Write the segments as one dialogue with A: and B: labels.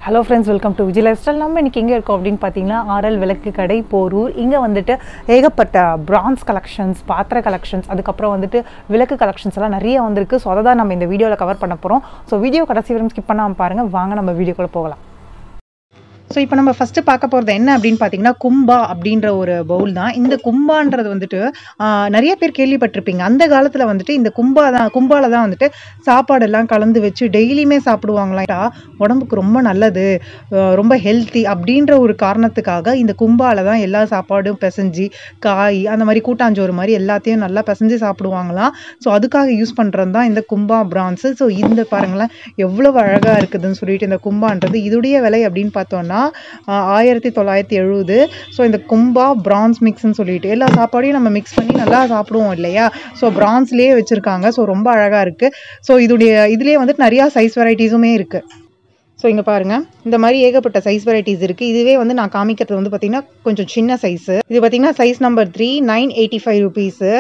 A: hello friends welcome to Vijay lifestyle நம்ம இன்னைக்கு எங்கே இருக்கோம் அப்படின்னு பார்த்தீங்கன்னா ஆர்எல் விளக்கு கடை போரூர் இங்கே வந்துட்டு ஏகப்பட்ட பிரான்ஸ் கலெக்ஷன்ஸ் பாத்திர கலெக்ஷன்ஸ் அதுக்கப்புறம் வந்துட்டு விளக்கு கலெக்ஷன்ஸ் எல்லாம் நிறைய வந்திருக்கு ஸோ அதை தான் நம்ம இந்த வீடியோவில் கவர் பண்ண போகிறோம் ஸோ வீடியோ கடைசி வரைக்கும் ஸ்கிப் பண்ணாமல் பாருங்கள் வாங்க நம்ம வீடியோக்குள்ளே போகலாம் ஸோ இப்போ நம்ம ஃபஸ்ட்டு பார்க்க போகிறது என்ன அப்படின்னு பார்த்தீங்கன்னா கும்பா அப்படின்ற ஒரு பவுல் தான் இந்த கும்பான்றது வந்துட்டு ஆஹ், நிறைய பேர் கேள்விப்பட்டிருப்பீங்க அந்த காலத்தில் வந்துட்டு இந்த கும்பா தான் கும்பால தான் வந்துட்டு சாப்பாடெல்லாம் கலந்து வச்சு டெய்லியுமே சாப்பிடுவாங்களாம் உடம்புக்கு ரொம்ப நல்லது ஆஹ், ரொம்ப ஹெல்த்தி அப்படின்ற ஒரு காரணத்துக்காக இந்த கும்பால தான் எல்லா சாப்பாடும் பிசைஞ்சு காய் அந்த மாதிரி கூட்டாஞ்சோறு மாதிரி எல்லாத்தையும் நல்லா பிசைஞ்சு சாப்பிடுவாங்களாம் ஸோ அதுக்காக யூஸ் பண்ணுறது தான் இந்த கும்பா பிரான்ஸு ஸோ இந்த பாருங்களேன் எவ்வளவு அழகாக இருக்குதுன்னு சொல்லிட்டு இந்த கும்பான்றது இதுடைய விலை அப்படின்னு பார்த்தோம்னா ஆஹ், ஆயிரத்தி தொள்ளாயிரத்தி எழுபது ஸோ இந்த கும்பா பிரான்ஸ் மிக்ஸ்னு சொல்லிட்டு எல்லா சாப்பாடையும் நம்ம மிக்ஸ் பண்ணி நல்லா சாப்பிடுவோம் இல்லையா ஸோ பிரான்ஸ்லேயே வச்சுருக்காங்க ஸோ ரொம்ப அழகாக இருக்குது ஸோ இதுடைய இதுலேயே வந்துட்டு நிறையா சைஸ் வெரைட்டிஸுமே இருக்குது ஸோ இங்கே பாருங்க இந்த மாதிரி ஏகப்பட்ட சைஸ் வெரைட்டிஸ் இருக்குது இதுவே வந்து நான் காமிக்கிறது வந்து பார்த்தீங்கன்னா கொஞ்சம் சின்ன சைஸு இது பார்த்தீங்கன்னா size number three nine eighty five rupees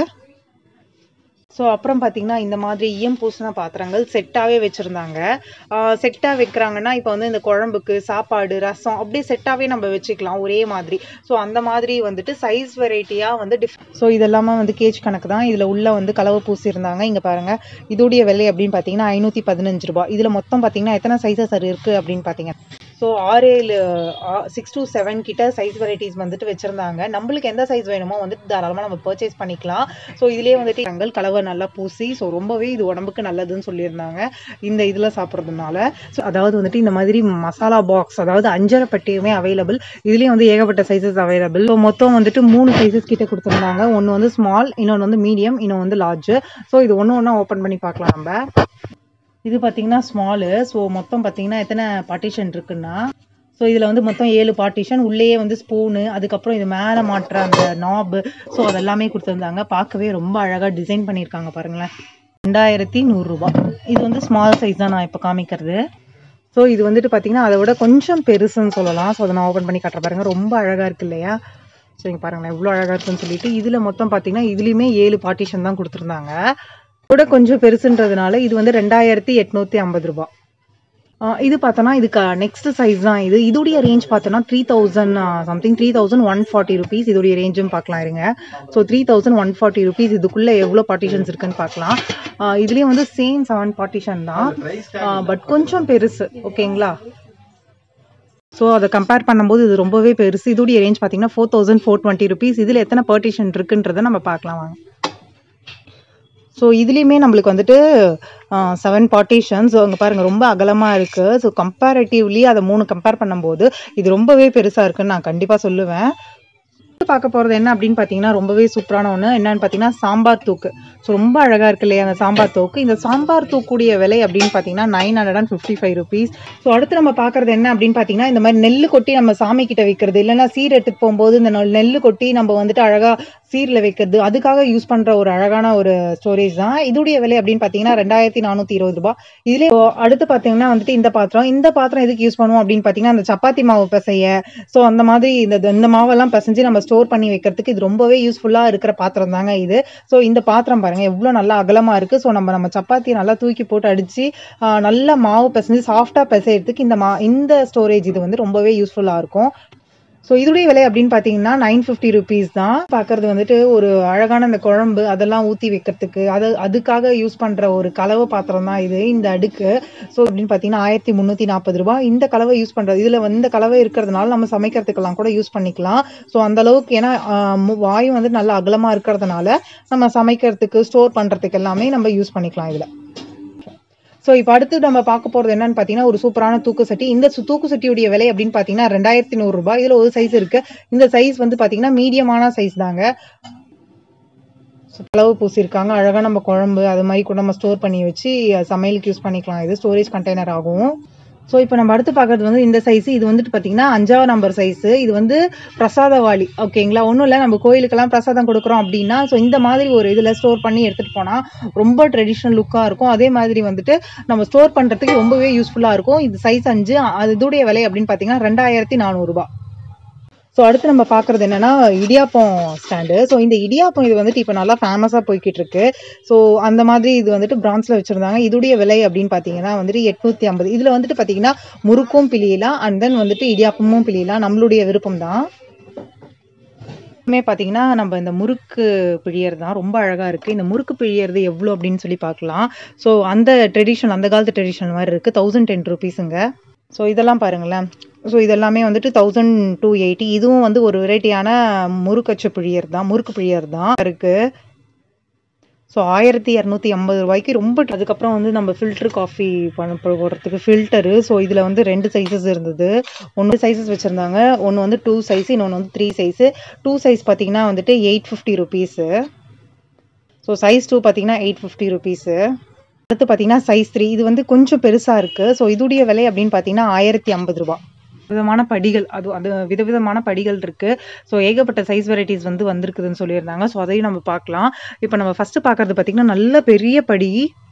A: so அப்புறம் பார்த்தீங்கன்னா இந்த மாதிரி ஈயம் பூசின பாத்திரங்கள் செட்டாகவே வச்சுருந்தாங்க செட்டாக வைக்கிறாங்கன்னா இப்போ வந்து இந்த குழம்புக்கு சாப்பாடு ரசம் அப்படியே செட்டாகவே நம்ம வச்சுக்கலாம் ஒரே மாதிரி ஸோ அந்த மாதிரி வந்துட்டு சைஸ் வெரைட்டியாக வந்து டிஃப் ஸோ இதெல்லாமே வந்து கேஜ் கணக்கு தான் இதில் உள்ள வந்து கலவை பூசியிருந்தாங்க இங்கே பாருங்கள் இதோடைய விலை அப்படின்னு பார்த்தீங்கன்னா ஐநூற்றி பதினஞ்சு ரூபாய் இதில் மொத்தம் பார்த்தீங்கன்னா எத்தனை சைஸஸ் இருக்குது அப்படின்னு பார்த்தீங்க ஸோ ஆறு ஏழு சிக்ஸ் டு செவன் கிட்ட சைஸ் வெரைட்டிஸ் வந்துட்டு வச்சுருந்தாங்க நம்மளுக்கு எந்த சைஸ் வேணுமோ வந்துட்டு தாராளமாக நம்ம பர்ச்சேஸ் பண்ணிக்கலாம் ஸோ இதுலேயே வந்துட்டு எங்கள் கலவை நல்லா பூசி ஸோ ரொம்பவே இது உடம்புக்கு நல்லதுன்னு சொல்லியிருந்தாங்க இந்த இதில் சாப்பிட்றதுனால ஸோ அதாவது வந்துட்டு இந்த மாதிரி மசாலா பாக்ஸ் அதாவது அஞ்சரை பட்டியுமே அவைலபிள் இதுலேயும் வந்து ஏகப்பட்ட சைஸஸ் அவைலபிள் ஸோ மொத்தம் வந்துட்டு மூணு சைஸஸ் கிட்ட கொடுத்துருந்தாங்க ஒன்று வந்து ஸ்மால் இன்னொன்று வந்து மீடியம் இன்னொன்று வந்து லார்ஜ் ஸோ இது ஒன்று ஒன்றா ஓப்பன் பண்ணி பார்க்கலாம் நம்ம இது பார்த்தீங்கன்னா ஸ்மாலு ஸோ மொத்தம் பார்த்தீங்கன்னா எத்தனை பார்ட்டிஷன் இருக்குன்னா ஸோ இதில் வந்து மொத்தம் ஏழு பார்ட்டிஷன் உள்ளேயே வந்து ஸ்பூனு அதுக்கப்புறம் இது மேலே மாட்டுற அந்த நாபு ஸோ அதெல்லாமே கொடுத்துருந்தாங்க பார்க்கவே ரொம்ப அழகாக டிசைன் பண்ணியிருக்காங்க பாருங்களேன் ரெண்டாயிரத்தி நூறுரூபா இது வந்து ஸ்மால் சைஸ் தான் நான் இப்போ காமிக்கிறது ஸோ இது வந்துட்டு பார்த்தீங்கன்னா அதை விட கொஞ்சம் பெருசுன்னு சொல்லலாம் ஸோ அதை நான் ஓப்பன் பண்ணி காட்டுற பாருங்க ரொம்ப அழகாக இருக்கு இல்லையா ஸோ இங்கே பாருங்களேன் எவ்வளோ அழகாக இருக்குன்னு சொல்லிட்டு இதில் மொத்தம் பார்த்தீங்கன்னா இதுலேயுமே ஏழு பார்ட்டிஷன் தான் கொடுத்துருந்தாங்க கூட கொஞ்சம் பெருசுன்றதுனால இது வந்து ரெண்டாயிரத்தி எட்நூற்றி ஐம்பது ரூபா ஆஹ் இது பார்த்தோன்னா இதுக்கு நெக்ஸ்ட் சைஸ் தான் இது இதோடைய ரேஞ்ச் பார்த்தோன்னா three thousand something three thousand one forty rupees இதோடைய ரேஞ்சும் பார்க்கலாம் இருங்க so three thousand one forty rupees இதுக்குள்ளே எவ்வளோ பார்ட்டிஷன்ஸ் இருக்குன்னு பார்க்கலாம் ஆஹ் இதுலேயும் வந்து சேம் செவன் பார்ட்டிஷன் தான் பட் கொஞ்சம் பெருசு ஓகேங்களா ஸோ அதை கம்பேர் பண்ணும்போது இது ரொம்பவே பெருசு இதோடைய ரேஞ்ச் பார்த்தீங்கன்னா four thousand four twenty rupees இதில் எத்தனை பார்ட்டிஷன் இருக்குன்றதை நம்ம பார்க்கலாம் வாங்க ஸோ இதுலேயுமே நம்மளுக்கு வந்துட்டு செவன் பார்ட்டிஷன்ஸ் அங்கே பாருங்கள் ரொம்ப அகலமாக இருக்குது ஸோ கம்பேரிட்டிவ்லி அதை மூணு கம்பேர் பண்ணும்போது இது ரொம்பவே பெருசாக இருக்குன்னு நான் கண்டிப்பாக சொல்லுவேன் அடுத்து பார்க்க போகிறது என்ன அப்படின்னு பார்த்தீங்கன்னா ரொம்பவே சூப்பரான ஒன்று என்னன்னு பார்த்தீங்கன்னா சாம்பார் தூக்கு ஸோ ரொம்ப அழகாக இருக்கு இல்லையா அந்த சாம்பார் தூக்கு இந்த சாம்பார் தூக்குடைய விலை அப்படின்னு பார்த்தீங்கன்னா nine hundred and fifty five rupees so அடுத்து நம்ம பார்க்குறது என்ன அப்படின்னு பார்த்தீங்கன்னா இந்த மாதிரி நெல் கொட்டி நம்ம சாமி கிட்ட வைக்கிறது இல்லைன்னா சீர் எடுத்துகிட்டு போகும்போது இந்த நெல் நெல் கொட்டி நம்ம வந்துட்டு அழகாக சீரில் வைக்கிறது அதுக்காக யூஸ் பண்ணுற ஒரு அழகான ஒரு ஸ்டோரேஜ் தான் இதோடைய விலை அப்படின்னு பார்த்தீங்கன்னா ரெண்டாயிரத்தி நானூற்றி இருபது ரூபாய் இதுலேயே இப்போ அடுத்து பார்த்தீங்கன்னா வந்துட்டு இந்த பாத்திரம் இந்த பாத்திரம் எதுக்கு யூஸ் பண்ணுவோம் அப்படின்னு பார்த்தீங்கன்னா அந்த சப்பாத்தி மாவு பிசைய ஸோ அந்த மாதிரி இந்த இந்த மாவெல்லாம் பிசைஞ்சு நம்ம ஸ்டோர் பண்ணி வைக்கிறதுக்கு இது ரொம்பவே யூஸ்ஃபுல்லாக இருக்கிற பாத்திரம் தாங்க இது ஸோ இந்த பாத்திரம் பாருங்க எவ்வளோ நல்லா அகலமாக இருக்குது ஸோ நம்ம நம்ம சப்பாத்தியை நல்லா தூக்கி போட்டு அடித்து நல்ல மாவு பிசைஞ்சு சாஃப்டாக பிசைறதுக்கு இந்த மா இந்த ஸ்டோரேஜ் இது வந்து ரொம்பவே யூஸ்ஃபுல்லாக இருக்கும் ஸோ இதோடைய விலை அப்படின்னு பார்த்தீங்கன்னா நைன் ஃபிஃப்டி ருபீஸ் தான் பார்க்கறது வந்துட்டு ஒரு அழகான அந்த குழம்பு அதெல்லாம் ஊற்றி வைக்கிறதுக்கு அது அதுக்காக யூஸ் பண்ணுற ஒரு கலவை பாத்திரம் தான் இது இந்த அடுக்கு ஸோ அப்படின்னு பார்த்தீங்கன்னா ஆயிரத்தி முந்நூற்றி நாற்பது ரூபாய் இந்த கலவை யூஸ் பண்ணுறது இதில் வந்து இந்த கலவை இருக்கிறதுனால நம்ம சமைக்கிறதுக்கெல்லாம் கூட யூஸ் பண்ணிக்கலாம் ஸோ அந்த அளவுக்கு ஏன்னா ஆஹ், மு- வாயும் வந்து நல்லா அகலமாக இருக்கிறதுனால நம்ம சமைக்கிறதுக்கு ஸ்டோர் பண்ணுறதுக்கு எல்லாமே நம்ம யூஸ் பண்ணிக்கலாம் இதில் ஸோ இப்போ அடுத்து நம்ம பார்க்க போகிறது என்னன்னு பார்த்தீங்கன்னா ஒரு சூப்பரான தூக்கு சட்டி இந்த சு- தூக்கு சட்டியுடைய விலை அப்படின்னு பார்த்தீங்கன்னா ரெண்டாயிரத்தி நூறுரூபா இதில் ஒரு சைஸ் இருக்குது இந்த சைஸ் வந்து பார்த்தீங்கன்னா மீடியமான சைஸ் தாங்க அளவு பூசியிருக்காங்க அழகாக நம்ம குழம்பு அது மாதிரி கூட நம்ம ஸ்டோர் பண்ணி வச்சு அஹ், சமையலுக்கு யூஸ் பண்ணிக்கலாம் இது ஸ்டோரேஜ் கண்டெய்னர் ஆகும் ஸோ இப்போ நம்ம அடுத்து பார்க்கறது வந்து இந்த சைஸ் இது வந்துட்டு பார்த்தீங்கன்னா அஞ்சாவது நம்பர் சைஸ் இது வந்து பிரசாத வாளி ஓகேங்களா ஒன்றும் இல்லை நம்ம கோயிலுக்கெல்லாம் பிரசாதம் கொடுக்குறோம் அப்படின்னா ஸோ இந்த மாதிரி ஒரு இதில் ஸ்டோர் பண்ணி எடுத்துகிட்டு போனால் ரொம்ப ட்ரெடிஷ்னல் லுக்காக இருக்கும் அதே மாதிரி வந்துட்டு நம்ம ஸ்டோர் பண்ணுறதுக்கு ரொம்பவே யூஸ்ஃபுல்லாக இருக்கும் இது சைஸ் அஞ்சு அது இதோடைய விலை அப்படின்னு பார்த்தீங்கன்னா ரெண்டாயிரத்தி நானூறுரூபா ஸோ அடுத்து நம்ம பார்க்குறது என்னன்னா இடியாப்பம் ஸ்டாண்டு ஸோ இந்த இடியாப்பம் இது வந்துட்டு இப்போ நல்லா ஃபேமஸாக போய்கிட்டு இருக்கு ஸோ அந்த மாதிரி இது வந்துட்டு பிரான்ஸில் வச்சுருந்தாங்க இதுடைய விலை அப்படின்னு பார்த்தீங்கன்னா வந்துட்டு எட்நூற்றி ஐம்பது இதில் வந்துட்டு பார்த்தீங்கன்னா முறுக்கும் பிழியலாம் அண்ட் தென் வந்துட்டு இடியாப்பமும் பிழியலாம் நம்மளுடைய விருப்பம் தான் பார்த்தீங்கன்னா நம்ம இந்த முறுக்கு பிழியர் தான் ரொம்ப அழகாக இருக்குது இந்த முறுக்கு பிழியறது எவ்வளோ அப்படின்னு சொல்லி பார்க்கலாம் ஸோ அந்த ட்ரெடிஷன் அந்த காலத்து ட்ரெடிஷன் மாதிரி இருக்குது தௌசண்ட் டென் ருபீஸுங்க ஸோ இதெல்லாம் பாருங்களேன் ஸோ இதெல்லாமே வந்துட்டு தௌசண்ட் டூ எயிட்டி இதுவும் வந்து ஒரு வெரைட்டியான முறுக்கச்சு பிழியர் தான் முறுக்கு பிழியர் தான் இருக்குது ஸோ ஆயிரத்தி இரநூத்தி ஐம்பது ரூபாய்க்கு ரொம்ப அதுக்கப்புறம் வந்து நம்ம ஃபில்டர் காஃபி பண்ண போடுறதுக்கு ஃபில்டரு ஸோ இதில் வந்து ரெண்டு சைஸஸ் இருந்தது ஒன்று சைஸஸ் வச்சுருந்தாங்க ஒன்று வந்து டூ சைஸ் இன்னொன்று வந்து த்ரீ சைஸு டூ சைஸ் பார்த்தீங்கன்னா வந்துட்டு eight fifty rupees so size two பார்த்தீங்கன்னா எயிட் ஃபிஃப்டி ருபீஸு அடுத்து பார்த்தீங்கன்னா சைஸ் த்ரீ இது வந்து கொஞ்சம் பெருசாக இருக்குது ஸோ இதுடைய விலை அப்படின்னு பார்த்தீங்கன்னா ஆயிரத்தி ஐம்பது ரூபா விதமான படிகள் அது அது விதவிதமான படிகள் இருக்குது ஸோ ஏகப்பட்ட சைஸ் வெரைட்டிஸ் வந்து வந்திருக்குதுன்னு சொல்லியிருந்தாங்க ஸோ அதையும் நம்ம பார்க்கலாம் இப்போ நம்ம ஃபஸ்ட்டு பார்க்குறது பார்த்திங்கன்னா நல்ல பெரிய படி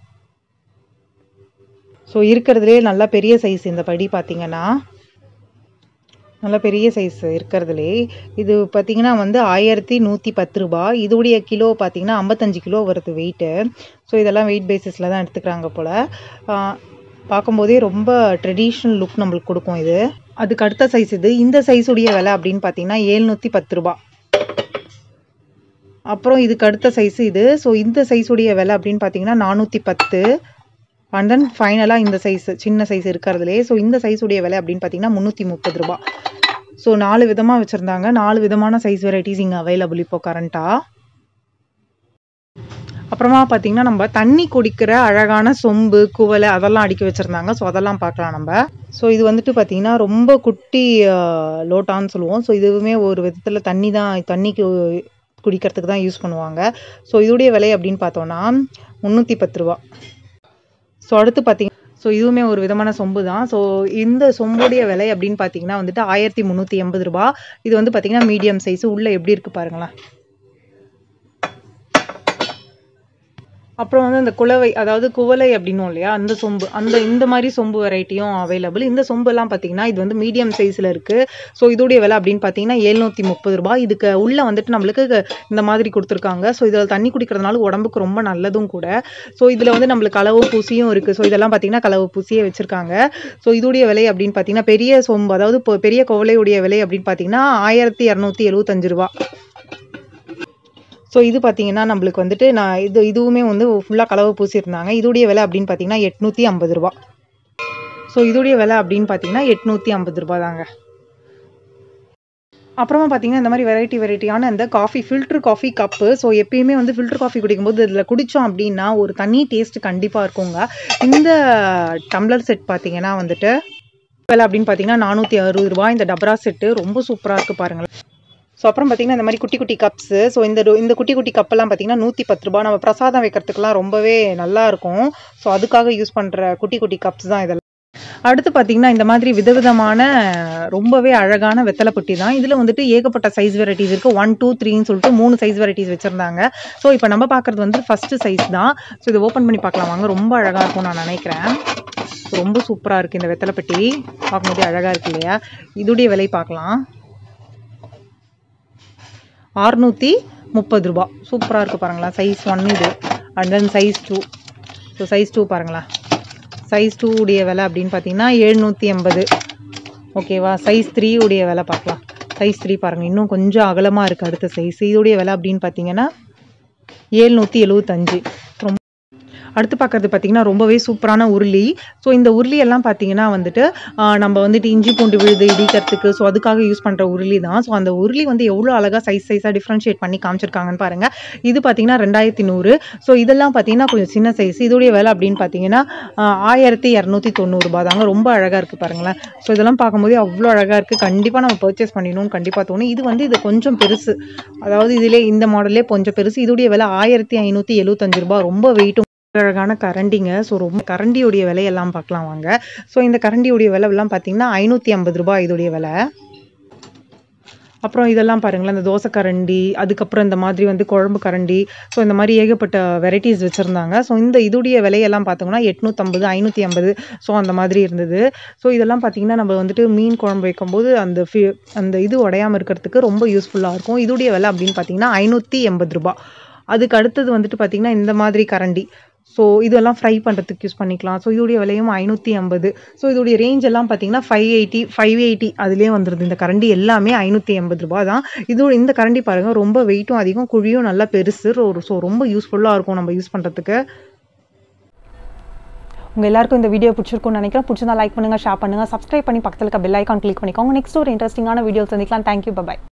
A: ஸோ இருக்கிறதுலே நல்ல பெரிய சைஸ் இந்த படி பார்த்திங்கன்னா நல்ல பெரிய சைஸ் இருக்கிறதுலே இது பார்த்திங்கன்னா வந்து ஆயிரத்தி நூற்றி பத்து ரூபா இதோடைய கிலோ பார்த்திங்கன்னா ஐம்பத்தஞ்சு கிலோ வருது வெயிட்டு ஸோ இதெல்லாம் வெயிட் பேசிஸில் தான் எடுத்துக்கிறாங்க போல் பார்க்கும்போதே ரொம்ப ட்ரெடிஷ்னல் லுக் நம்மளுக்கு கொடுக்கும் இது அதுக்கு அடுத்த சைஸ் இது இந்த சைஸுடைய விலை அப்படின்னு பார்த்தீங்கன்னா ஏழ்நூற்றி பத்து ரூபா அப்புறம் இதுக்கு அடுத்த சைஸ் இது ஸோ இந்த சைஸுடைய விலை அப்படின்னு பார்த்தீங்கன்னா நானூற்றி பத்து அண்ட் தென் ஃபைனலாக இந்த சைஸ் சின்ன சைஸ் இருக்கிறதுலே ஸோ இந்த சைஸுடைய விலை அப்படின்னு பார்த்தீங்கன்னா முந்நூற்றி முப்பது ரூபா ஸோ நாலு விதமாக வச்சுருந்தாங்க நாலு விதமான சைஸ் வெரைட்டிஸ் இங்கே அவைலபிள் இப்போ கரண்ட்டாக அப்புறமா பார்த்தீங்கன்னா நம்ம தண்ணி குடிக்கிற அழகான சொம்பு குவலை அதெல்லாம் அடுக்கி வச்சுருந்தாங்க ஸோ அதெல்லாம் பார்க்கலாம் நம்ம ஸோ இது வந்துட்டு பார்த்தீங்கன்னா ரொம்ப குட்டி லோட்டான்னு சொல்லுவோம் ஸோ இதுவுமே ஒரு விதத்தில் தண்ணி தான் தண்ணிக்கு குடிக்கிறதுக்கு தான் யூஸ் பண்ணுவாங்க ஸோ இதோடைய விலை அப்படின்னு பார்த்தோன்னா முந்நூற்றி பத்து ரூபா ஸோ அடுத்து பார்த்தீங்க ஸோ இதுவுமே ஒரு விதமான சொம்பு தான் ஸோ இந்த சொம்புடைய விலை அப்படின்னு பார்த்தீங்கன்னா வந்துட்டு ஆயிரத்தி முந்நூற்றி எண்பது ரூபா இது வந்து பார்த்தீங்கன்னா மீடியம் சைஸ் உள்ளே எப்படி இருக்குது பாருங்களேன் அப்புறம் வந்து அந்த குலவை அதாவது குவளை அப்படின்னும் இல்லையா அந்த சொம்பு அந்த இந்த மாதிரி சொம்பு வெரைட்டியும் அவைலபிள் இந்த சொம்பெல்லாம் பார்த்தீங்கன்னா இது வந்து மீடியம் சைஸில் இருக்குது ஸோ இதோடைய விலை அப்படின்னு பார்த்தீங்கன்னா எழுநூற்றி முப்பது ரூபாய் இதுக்கு உள்ளே வந்துட்டு நம்மளுக்கு இந்த மாதிரி கொடுத்துருக்காங்க ஸோ இதில் தண்ணி குடிக்கிறதுனால உடம்புக்கு ரொம்ப நல்லதும் கூட ஸோ இதில் வந்து நம்மளுக்கு களவு பூசியும் இருக்குது ஸோ இதெல்லாம் பார்த்தீங்கன்னா களவு பூசியே வச்சுருக்காங்க ஸோ இதோடைய விலை அப்படின்னு பார்த்தீங்கன்னா பெரிய சொம்பு அதாவது இப்போ பெரிய குவளையுடைய விலை அப்படின்னு பார்த்தீங்கன்னா ஆயிரத்தி இரநூத்தி எழுபத்தஞ்சு ரூபா ஸோ இது பார்த்தீங்கன்னா நம்மளுக்கு வந்துட்டு நான் இது இதுவுமே வந்து ஃபுல்லாக கலவை பூசியிருந்தாங்க இதோடைய விலை அப்படின்னு பார்த்தீங்கன்னா எட்நூற்றி ஐம்பது ரூபா ஸோ இதோடைய விலை அப்படின்னு பார்த்தீங்கன்னா எட்நூற்றி ஐம்பது ரூபா தாங்க அப்புறமா பார்த்தீங்கன்னா இந்த மாதிரி வெரைட்டி வெரைட்டியான இந்த coffee filter coffee cup so எப்பயுமே வந்து ஃபில்டர் காஃபி குடிக்கும்போது இதில் குடித்தோம் அப்படின்னா ஒரு தனி டேஸ்ட் கண்டிப்பாக இருக்குங்க இந்த டம்ளர் செட் பார்த்தீங்கன்னா வந்துட்டு விலை அப்படின்னு பார்த்தீங்கன்னா நானூற்றி அறுபது ரூபா இந்த டபரா செட்டு ரொம்ப சூப்பராக இருக்குது பாருங்களேன் ஸோ அப்புறம் பார்த்தீங்கன்னா இந்த மாதிரி குட்டி குட்டி கப்ஸு ஸோ இந்த இந்த குட்டி குட்டி கப்பெல்லாம் பார்த்தீங்கன்னா நூற்றி பத்து ரூபா நம்ம பிரசாதம் வைக்கிறதுக்குலாம் ரொம்பவே நல்லா இருக்கும் ஸோ அதுக்காக யூஸ் பண்ணுற குட்டி குட்டி கப்ஸ் தான் இதெல்லாம் அடுத்து பார்த்தீங்கன்னா இந்த மாதிரி விதவிதமான ரொம்பவே அழகான வெத்தலை பொட்டி தான் இதில் வந்துட்டு ஏகப்பட்ட சைஸ் வெரைட்டிஸ் இருக்குது ஒன் டூ த்ரீன்னு சொல்லிட்டு மூணு சைஸ் வெரைட்டிஸ் வச்சுருந்தாங்க ஸோ இப்போ நம்ம பார்க்குறது வந்து ஃபஸ்ட்டு சைஸ் தான் ஸோ இதை ஓப்பன் பண்ணி பார்க்கலாம் வாங்க ரொம்ப அழகாக இருக்கும் நான் நினைக்கிறேன் ரொம்ப சூப்பராக இருக்குது இந்த வெத்தலை பெட்டி பார்க்கும்போதே அழகாக இருக்கு இல்லையா இதுடைய விலை பார்க்கலாம் அறுநூற்றி முப்பது ரூபா சூப்பராக இருக்குது பாருங்களேன் சைஸ் ஒன் இது and then size two so size two பாருங்களேன் சைஸ் டூ உடைய விலை அப்படின்னு பார்த்தீங்கன்னா எழுநூற்றி எண்பது ஓகேவா சைஸ் த்ரீ உடைய விலை பார்க்கலாம் சைஸ் த்ரீ பாருங்கள் இன்னும் கொஞ்சம் அகலமாக இருக்குது அடுத்த சைஸ் இதோடைய விலை அப்படின்னு பார்த்தீங்கன்னா ஏழ்நூற்றி எழுபத்தஞ்சு ரொம்ப அடுத்து பார்க்கறது பார்த்தீங்கன்னா ரொம்பவே சூப்பரான உருளி ஸோ இந்த உருளி எல்லாம் பார்த்தீங்கன்னா வந்துட்டு ஆஹ் நம்ம வந்துட்டு இஞ்சி பூண்டு விழுது இடிக்கிறதுக்கு ஸோ அதுக்காக யூஸ் பண்ணுற உருளி தான் ஸோ அந்த உருளி வந்து எவ்வளோ அழகாக சைஸ் சைஸாக டிஃப்ரென்ஷியேட் பண்ணி காமிச்சிருக்காங்கன்னு பாருங்கள் இது பார்த்தீங்கன்னா ரெண்டாயிரத்தி நூறு ஸோ இதெல்லாம் பார்த்தீங்கன்னா கொஞ்சம் சின்ன சைஸ் இதோடைய விலை அப்படின்னு பார்த்தீங்கன்னா ஆஹ் ஆயிரத்தி இரநூத்தி தொண்ணூறுபா தாங்க ரொம்ப அழகாக இருக்குது பாருங்களேன் ஸோ இதெல்லாம் பார்க்கும்போது அவ்வளோ அழகாக இருக்குது கண்டிப்பாக நம்ம பர்ச்சேஸ் பண்ணிடணும்னு கண்டிப்பாக தோணும் இது வந்து இது கொஞ்சம் பெருசு அதாவது இதிலே இந்த மாடலே கொஞ்சம் பெருசு இதோடைய விலை ஆயிரத்தி ஐநூற்றி எழுபத்தஞ்சு ரூபா ரொம்ப வெயிட்டும் அழகான கரண்டிங்க ஸோ ரொம்ப கரண்டியுடைய விலையெல்லாம் பார்க்கலாம் வாங்க ஸோ இந்த கரண்டியுடைய விலை எல்லாம் பார்த்தீங்கன்னா ஐநூற்றி ஐம்பது ரூபாய் இதோடைய விலை அப்புறம் இதெல்லாம் பாருங்களேன் இந்த தோசை கரண்டி அதுக்கப்புறம் இந்த மாதிரி வந்து குழம்பு கரண்டி ஸோ இந்த மாதிரி ஏகப்பட்ட வெரைட்டிஸ் வச்சுருந்தாங்க ஸோ இந்த இதுடைய விலையெல்லாம் பார்த்தோம்னா எட்நூற்றம்பது ஐநூற்றி ஐம்பது ஸோ அந்த மாதிரி இருந்தது ஸோ இதெல்லாம் பார்த்தீங்கன்னா நம்ம வந்துட்டு மீன் குழம்பு வைக்கும்போது அந்த ஃபி அந்த இது உடையாமல் இருக்கிறதுக்கு ரொம்ப யூஸ்ஃபுல்லாக இருக்கும் இதுடைய விலை அப்படின்னு பார்த்தீங்கன்னா ஐநூற்றி எண்பது ரூபா அதுக்கு அடுத்தது வந்துட்டு பார்த்தீங்கன்னா இந்த மாதிரி கரண்டி ஸோ இதெல்லாம் ஃப்ரை பண்ணுறதுக்கு யூஸ் பண்ணிக்கலாம் ஸோ இதோடைய விலையும் ஐநூற்றி ஐம்பது ஸோ இதோடைய ரேஞ்ச் எல்லாம் பார்த்தீங்கன்னா ஃபைவ் எயிட்டி ஃபைவ் எயிட்டி அதுலேயே வந்துடுது இந்த கரண்டி எல்லாமே ஐநூற்றி எண்பது ரூபா தான் இதோட இந்த கரண்டி பாருங்கள் ரொம்ப வெயிட்டும் அதிகம் குழியும் நல்லா பெருசு ஸோ ரொம்ப யூஸ்ஃபுல்லாக இருக்கும் நம்ம யூஸ் பண்ணுறதுக்கு உங்கள் எல்லாருக்கும் இந்த வீடியோ பிடிச்சிருக்கும்னு நினைக்கிறேன் பிடிச்சிருந்தா லைக் பண்ணுங்கள் ஷேர் பண்ணுங்கள் சப்ஸ்கிரைப் பண்ணி பக்கத்தில் இருக்க பெல் ஐக்கான் கிளிக் பண்ணிக்கோங்க நெக்ஸ்ட் ஒரு இன்ட்ரெஸ்டிங்கான வீடியோ சந்திக்கலாம் தேங்க்யூ பை